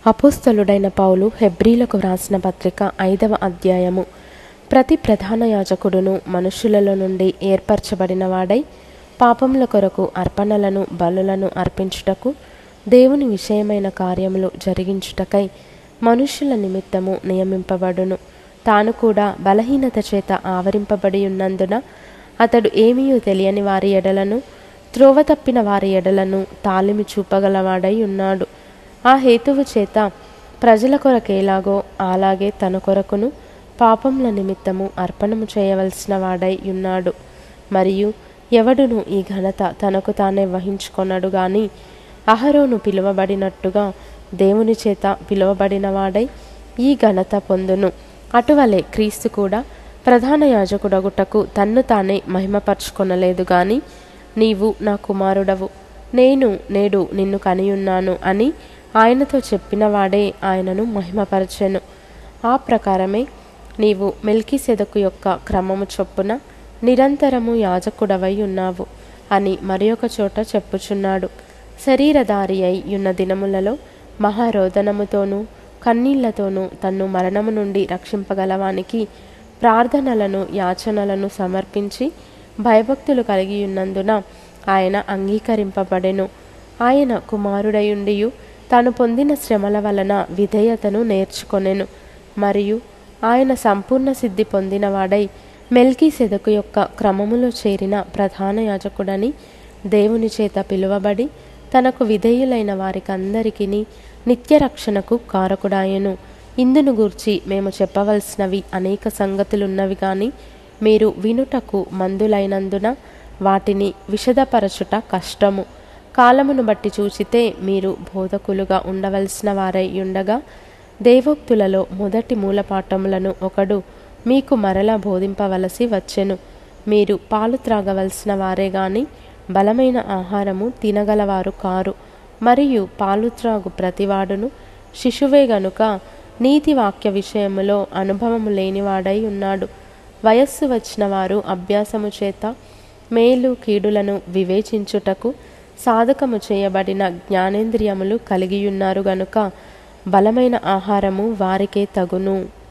అపోస్తలుడైన పౌలు హెబ్రీలకు వ్రాసిన పత్రిక ఐదవ అధ్యాయము ప్రతి ప్రధాన యాజకుడును మనుషులలో నుండి ఏర్పరచబడిన వాడై పాపముల కొరకు అర్పణలను బలులను అర్పించుటకు దేవుని విషయమైన కార్యములు జరిగించుటకై మనుష్యుల నిమిత్తము నియమింపబడును తాను కూడా బలహీనత చేత ఆవరింపబడి ఉన్నందున అతడు ఏమీయూ తెలియని వారి ఎడలను త్రోవ తప్పిన వారి ఎడలను తాలిమి చూపగలవాడై ఉన్నాడు ఆ హేతువు చేత ప్రజల కొరకేలాగో అలాగే తన కొరకును పాపముల నిమిత్తము అర్పణము చేయవలసిన వాడై ఉన్నాడు మరియు ఎవడును ఈ ఘనత తనకు తానే వహించుకొనడు గాని అహరోను పిలువబడినట్టుగా దేవుని చేత పిలువబడిన వాడై ఈ ఘనత పొందును అటువలే క్రీస్తు కూడా ప్రధాన యాజకుడగుటకు తన్ను తానే మహిమపరుచుకొనలేదు గాని నీవు నా కుమారుడవు నేను నేడు నిన్ను కనియున్నాను అని ఆయనతో చెప్పిన వాడే ఆయనను మహిమపరచెను ఆ ప్రకారమే నీవు మెల్కీసెదకు యొక్క క్రమము చొప్పున నిరంతరము యాజకుడవై ఉన్నావు అని మరి ఒక చోట చెప్పుచున్నాడు శరీరధారి అయి ఉన్న దినములలో మహారోదనముతోనూ కన్నీళ్లతోనూ తన్ను మరణము నుండి రక్షింపగలవానికి ప్రార్థనలను యాచనలను సమర్పించి భయభక్తులు కలిగి ఉన్నందున ఆయన అంగీకరింపబడెను ఆయన కుమారుడయుండియు తాను పొందిన శ్రమల వలన విధేయతను నేర్చుకొనెను మరియు ఆయన సంపూర్ణ సిద్ధి పొందినవాడై మెల్కీ సెదకు యొక్క క్రమములో చేరిన ప్రధాన యాజకుడని దేవుని చేత పిలువబడి తనకు విధేయులైన వారికందరికీ నిత్య రక్షణకు కారకుడాయను ఇందును గూర్చి మేము చెప్పవలసినవి అనేక సంగతులున్నవి కానీ మీరు వినుటకు మందులైనందున వాటిని విషదపరచుట కష్టము కాలమును బట్టి చూచితే మీరు బోధకులుగా ఉండవలసిన వారై ఉండగా దేవోక్తులలో మొదటి మూలపాఠములను ఒకడు మీకు మరలా బోధింపవలసి వచ్చెను మీరు పాలు త్రాగవలసిన వారే గాని బలమైన ఆహారము తినగలవారు కారు మరియు పాలు త్రాగు ప్రతివాడును శిశువే గనుక నీతి వాక్య విషయములో అనుభవము లేనివాడై ఉన్నాడు వయస్సు వచ్చిన వారు అభ్యాసము చేత మేలు కీడులను వివేచించుటకు సాధకము చేయబడిన జ్ఞానేంద్రియములు కలిగియున్నారు గనుక బలమైన ఆహారము వారికే తగును